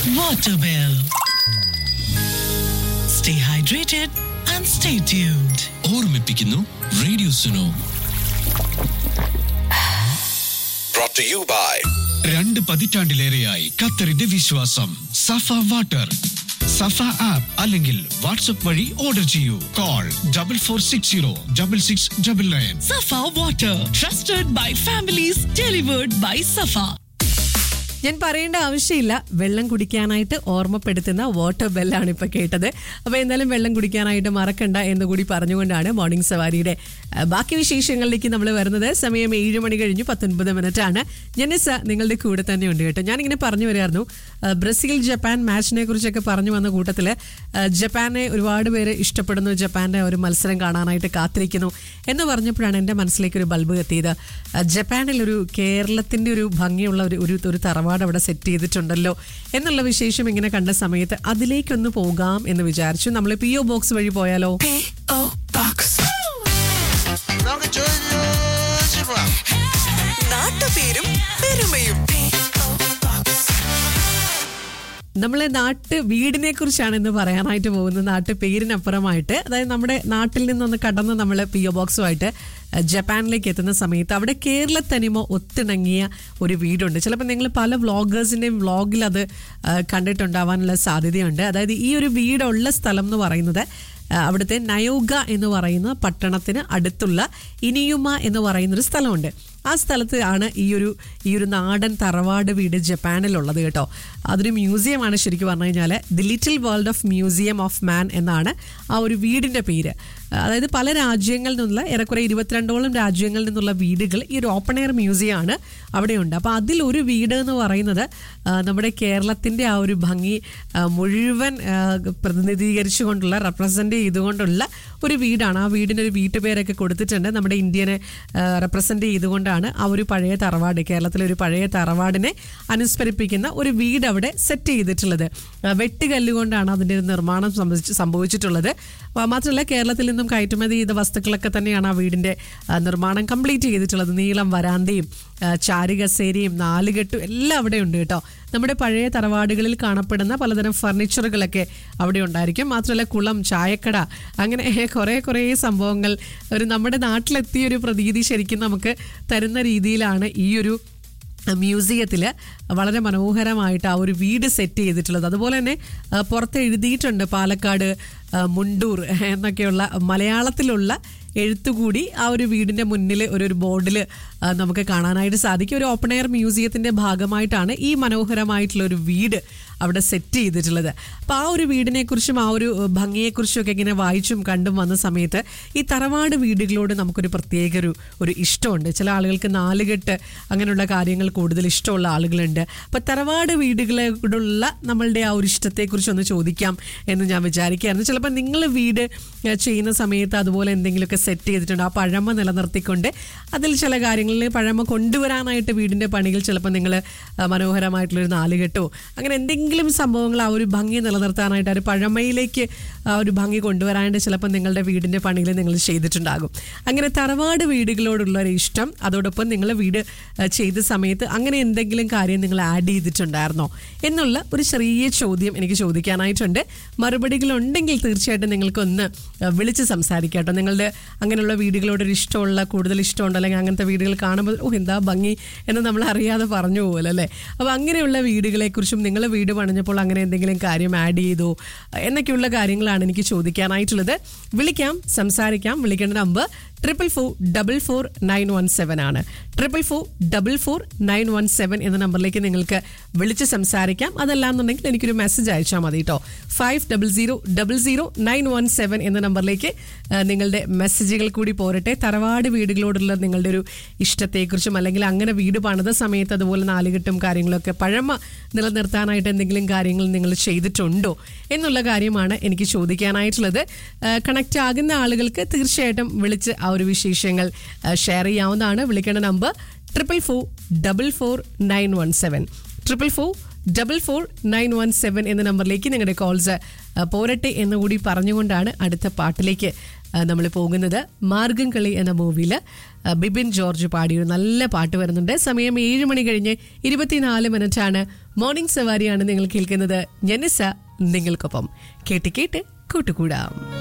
water bill. Stay hydrated and stay tuned. ഓർമ്മിപ്പിക്കുന്നു radio Suno brought to you by രണ്ട് പതിറ്റാണ്ടിലേറെയായി ഖത്തറിന്റെ വിശ്വാസം സഫ വാട്ടർ സഫ ആപ്പ് അല്ലെങ്കിൽ വാട്സ്ആപ്പ് വഴി ഓർഡർ ചെയ്യൂ call double four six zero double six double nine Safa water, trusted by families, delivered by Safa. ഞാൻ പറയേണ്ട ആവശ്യമില്ല വെള്ളം കുടിക്കാനായിട്ട് ഓർമ്മപ്പെടുത്തുന്ന വാട്ടർ ബെല്ലാണ് ഇപ്പൊ കേട്ടത് അപ്പൊ എന്തായാലും വെള്ളം കുടിക്കാനായിട്ട് മറക്കണ്ട എന്ന് കൂടി പറഞ്ഞുകൊണ്ടാണ് മോർണിംഗ് സവാരിയുടെ ആ, ബാക്കി വിശേഷങ്ങളിലേക്ക് നമ്മൾ വരുന്നത് സമയം ഏഴ് മണി കഴിഞ്ഞു പത്തൊൻപത് മിനിറ്റ് ആണ് ജനസ നിങ്ങളുടെ കൂടെ തന്നെ ഉണ്ട് കേട്ടോ ഞാനിങ്ങനെ പറഞ്ഞു വരായിരുന്നു ആ, ബ്രസീൽ ജപ്പാൻ മാച്ചിനെ കുറിച്ചൊക്കെ പറഞ്ഞു വന്ന കൂട്ടത്തിൽ ജപ്പാനെ ഒരുപാട് പേര് ഇഷ്ടപ്പെടുന്നു ജപ്പാന്റെ ഒരു മത്സരം കാണാനായിട്ട് കാത്തിരിക്കുന്നു എന്ന് പറഞ്ഞപ്പോഴാണ് എൻ്റെ മനസ്സിലേക്ക് ഒരു ബൾബ് കത്തിയത് ആ, ജപ്പാനിൽ ഒരു കേരളത്തിന്റെ ഒരു ഭംഗിയുള്ള ഒരു ഒരു ഒരു തറവാട് അവിടെ സെറ്റ് ചെയ്തിട്ടുണ്ടല്ലോ എന്നുള്ള വിശേഷം ഇങ്ങനെ കണ്ട സമയത്ത് അതിലേക്കൊന്ന് പോകാം എന്ന് വിചാരിച്ചു നമ്മൾ പി ഒ ബോക്സ് വഴി പോയാലോ P.O. Box. നമുക്ക് ചോദിച്ചു പോവാം. നാട്ടുപേരും പെരുമയും നമ്മളെ നാട്ട് വീടിനെ കുറിച്ചാണ് ഇന്ന് പറയാനായിട്ട് പോകുന്നത് നാട്ട് പേരിനപ്പുറമായിട്ട് അതായത് നമ്മുടെ നാട്ടിൽ നിന്നൊന്ന് കടന്ന് നമ്മൾ പി ഒ ബോക്സുമായിട്ട് ജപ്പാനിലേക്ക് എത്തുന്ന സമയത്ത് അവിടെ കേരളത്തനിമ ഒത്തിണങ്ങിയ ഒരു വീടുണ്ട് ചിലപ്പോൾ നിങ്ങൾ പല വ്ളോഗേഴ്സിൻ്റെയും വ്ളോഗിൽ അത് ആ, കണ്ടിട്ടുണ്ടാവാനുള്ള സാധ്യതയുണ്ട് അതായത് ഈ ഒരു വീടുള്ള സ്ഥലം എന്ന് പറയുന്നത് ആ, അവിടുത്തെ നയോഗ എന്ന് പറയുന്ന പട്ടണത്തിന് അടുത്തുള്ള ഇനിയുമ എന്ന് പറയുന്ന ഒരു സ്ഥലമുണ്ട് ആ സ്ഥലത്ത് ആണ് ഈ ഒരു ഈ ഒരു നാടൻ തറവാട് വീട് ജപ്പാനിലുള്ളത് കേട്ടോ അതൊരു മ്യൂസിയമാണ് ശരിക്കും പറഞ്ഞു കഴിഞ്ഞാൽ the little world of museum of man എന്നാണ് ആ ഒരു വീടിൻ്റെ പേര് അതായത് പല രാജ്യങ്ങളിൽ നിന്നുള്ള ഏറെക്കുറെ ഇരുപത്തിരണ്ടോളം രാജ്യങ്ങളിൽ നിന്നുള്ള വീടുകൾ ഈ ഒരു ഓപ്പൺ എയർ മ്യൂസിയം ആണ് അവിടെയുണ്ട് അപ്പോൾ അതിലൊരു വീട് എന്ന് പറയുന്നത് ആ, നമ്മുടെ കേരളത്തിൻ്റെ ആ ഒരു ഭംഗി ആ, മുഴുവൻ ആ, പ്രതിനിധീകരിച്ചുകൊണ്ടുള്ള റെപ്രസെൻ്റ് ചെയ്തുകൊണ്ടുള്ള ഒരു വീടാണ് ആ വീടിന് ഒരു വീട്ടുപേരൊക്കെ കൊടുത്തിട്ടുണ്ട് നമ്മുടെ ഇന്ത്യനെ റെപ്രസെൻ്റ് ചെയ്തുകൊണ്ടാണ് ആ ഒരു പഴയ തറവാട് കേരളത്തിലെ ഒരു പഴയ തറവാടിനെ അനുസ്മരിപ്പിക്കുന്ന ഒരു വീട് അവിടെ സെറ്റ് ചെയ്തിട്ടുള്ളത് ആ, വെട്ടുകല്ലുകൊണ്ടാണ് അതിൻ്റെ ഒരു നിർമ്മാണം സംഭവിച്ച് സംഭവിച്ചിട്ടുള്ളത് ആ, മാത്രമല്ല കേരളത്തിൽ നിന്നും കയറ്റുമതി ചെയ്ത വസ്തുക്കളൊക്കെ തന്നെയാണ് ആ വീടിൻ്റെ ആ, നിർമ്മാണം കംപ്ലീറ്റ് ചെയ്തിട്ടുള്ളത് നീളം വരാന്തയും ആ, ചാരുകസേരയും നാലുകെട്ടും എല്ലാം അവിടെ ഉണ്ട് കേട്ടോ നമ്മുടെ പഴയ തറവാടുകളിൽ കാണപ്പെടുന്ന പലതരം ഫർണിച്ചറുകളൊക്കെ അവിടെ ഉണ്ടായിരിക്കും മാത്രമല്ല കുളം ചായക്കട അങ്ങനെ കുറേ കുറേ സംഭവങ്ങൾ ഒരു നമ്മുടെ നാട്ടിലെത്തിയ ഒരു പ്രതീതി ശരിക്കും നമുക്ക് തരുന്ന രീതിയിലാണ് ഈ ഒരു മ്യൂസിയത്തിൽ വളരെ മനോഹരമായിട്ട് ആ ഒരു വീട് സെറ്റ് ചെയ്തിട്ടുള്ളത് അതുപോലെ തന്നെ ആ, പുറത്ത് എഴുതിയിട്ടുണ്ട് പാലക്കാട് ആ, മുണ്ടൂർ എന്നൊക്കെയുള്ള മലയാളത്തിലുള്ള എഴുത്തുകൂടി ആ ഒരു വീടിൻ്റെ മുന്നിൽ ഒരു ഒരു ബോർഡിൽ നമുക്ക് കാണാനായിട്ട് സാധിക്കും ഒരു ഓപ്പൺ എയർ മ്യൂസിയത്തിൻ്റെ ഭാഗമായിട്ടാണ് ഈ മനോഹരമായിട്ടുള്ള ഒരു വീട് അവിടെ സെറ്റ് ചെയ്തിട്ടുള്ളത് അപ്പോൾ ആ ഒരു വീടിനെക്കുറിച്ചും ആ ഒരു ഏഹ്, ഭംഗിയെക്കുറിച്ചും ഒക്കെ ഇങ്ങനെ വായിച്ചും കണ്ടും വന്ന സമയത്ത് ഈ തറവാട് വീടുകളോട് നമുക്കൊരു പ്രത്യേക ഒരു ഒരു ഇഷ്ടമുണ്ട് ചില ആളുകൾക്ക് നാലുകെട്ട് അങ്ങനെയുള്ള കാര്യങ്ങൾ കൂടുതൽ ഇഷ്ടമുള്ള ആളുകളുണ്ട് അപ്പോൾ തറവാട് വീടുകളോടുള്ള നമ്മളുടെ ആ ഒരു ഇഷ്ടത്തെക്കുറിച്ച് ഒന്ന് ചോദിക്കാം എന്ന് ഞാൻ വിചാരിക്കുകയായിരുന്നു ചിലപ്പോൾ നിങ്ങൾ വീട് ഏഹ്, ചെയ്യുന്ന സമയത്ത് അതുപോലെ എന്തെങ്കിലുമൊക്കെ സെറ്റ് ചെയ്തിട്ടുണ്ട് ആ പഴമ നിലനിർത്തിക്കൊണ്ട് അതിൽ ചില കാര്യങ്ങളിൽ പഴമ കൊണ്ടുവരാനായിട്ട് വീടിൻ്റെ പണികൾ ചിലപ്പോൾ നിങ്ങൾ മനോഹരമായിട്ടുള്ളൊരു നാലുകെട്ടോ അങ്ങനെ എന്തെങ്കിലും സംഭവങ്ങൾ ആ ഒരു ഭംഗി നിലനിർത്താനായിട്ട് ആ ഒരു പഴമയിലേക്ക് ആ ഒരു ഭംഗി കൊണ്ടുവരാനായിട്ട് ചിലപ്പോൾ നിങ്ങളുടെ വീടിൻ്റെ പണികൾ നിങ്ങൾ ചെയ്തിട്ടുണ്ടാകും അങ്ങനെ തറവാട് വീടുകളോടുള്ള ഒരു ഇഷ്ടം അതോടൊപ്പം നിങ്ങൾ വീട് ആ, ചെയ്ത സമയത്ത് അങ്ങനെ എന്തെങ്കിലും കാര്യം നിങ്ങൾ ആഡ് ചെയ്തിട്ടുണ്ടായിരുന്നോ എന്നുള്ള ഒരു ചെറിയ ചോദ്യം എനിക്ക് ചോദിക്കാനായിട്ടുണ്ട് മറുപടികൾ ഉണ്ടെങ്കിൽ തീർച്ചയായിട്ടും നിങ്ങൾക്കൊന്ന് ആ, വിളിച്ച് സംസാരിക്കാം കേട്ടോ നിങ്ങളുടെ അങ്ങനെയുള്ള വീടുകളോട് ഒരു ഇഷ്ടമുള്ള കൂടുതൽ ഇഷ്ടമുണ്ട് അല്ലെങ്കിൽ അങ്ങനത്തെ വീടുകൾ കാണുമ്പോൾ ഓ എന്താ ഭംഗി എന്ന് നമ്മൾ അറിയാതെ പറഞ്ഞു പോകുമല്ലോ അല്ലേ അപ്പോൾ അങ്ങനെയുള്ള വീടുകളെക്കുറിച്ചും നിങ്ങൾ വീട് പണിഞ്ഞപ്പോൾ അങ്ങനെ എന്തെങ്കിലും കാര്യം ആഡ് ചെയ്തോ എന്നൊക്കെയുള്ള കാര്യങ്ങളാണ് എനിക്ക് ചോദിക്കാനായിട്ടുള്ളത് വിളിക്കാം സംസാരിക്കാം വിളിക്കേണ്ട number triple four double four nine one seven ആണ് triple four double four nine one seven എന്ന നമ്പറിലേക്ക് നിങ്ങൾക്ക് വിളിച്ച് സംസാരിക്കാം അതല്ലാന്നുണ്ടെങ്കിൽ എനിക്കൊരു മെസ്സേജ് അയച്ചാൽ മതി കേട്ടോ five double zero double zero nine one seven എന്ന നമ്പറിലേക്ക് ആ, നിങ്ങളുടെ മെസ്സേജുകൾ കൂടി പോരട്ടെ തറവാട് വീടുകളോടുള്ള നിങ്ങളുടെ ഒരു ഇഷ്ടത്തെക്കുറിച്ചും അല്ലെങ്കിൽ അങ്ങനെ വീട് പണിത സമയത്ത് അതുപോലെ നാലുകെട്ടും കാര്യങ്ങളൊക്കെ പഴമ നിലനിർത്താനായിട്ട് എന്തെങ്കിലും കാര്യങ്ങൾ നിങ്ങൾ ചെയ്തിട്ടുണ്ടോ എന്നുള്ള കാര്യമാണ് എനിക്ക് ചോദിക്കാനായിട്ടുള്ളത് കണക്റ്റ് ആകുന്ന ആളുകൾക്ക് തീർച്ചയായിട്ടും വിളിച്ച് ആ ഒരു വിശേഷങ്ങൾ ഷെയർ ചെയ്യാവുന്നതാണ് വിളിക്കേണ്ട number triple four double four nine one seven triple four double four nine one seven എന്ന നമ്പറിലേക്ക് നിങ്ങളുടെ കോൾസ് പോരട്ടെ എന്നുകൂടി പറഞ്ഞുകൊണ്ടാണ് അടുത്ത പാട്ടിലേക്ക് നമ്മൾ പോകുന്നത് മാർഗം കളി എന്ന മൂവിയിൽ ബിബിൻ ജോർജ് പാടിയ ഒരു നല്ല പാട്ട് വരുന്നുണ്ട് സമയം ഏഴ് മണി കഴിഞ്ഞ് ഇരുപത്തിനാല് മിനിറ്റാണ് മോർണിംഗ് സവാരിയാണ് നിങ്ങൾ കേൾക്കുന്നത് ജനിസ നിങ്ങൾക്കൊപ്പം കേട്ട് കേട്ട് കൂട്ടുകൂടാം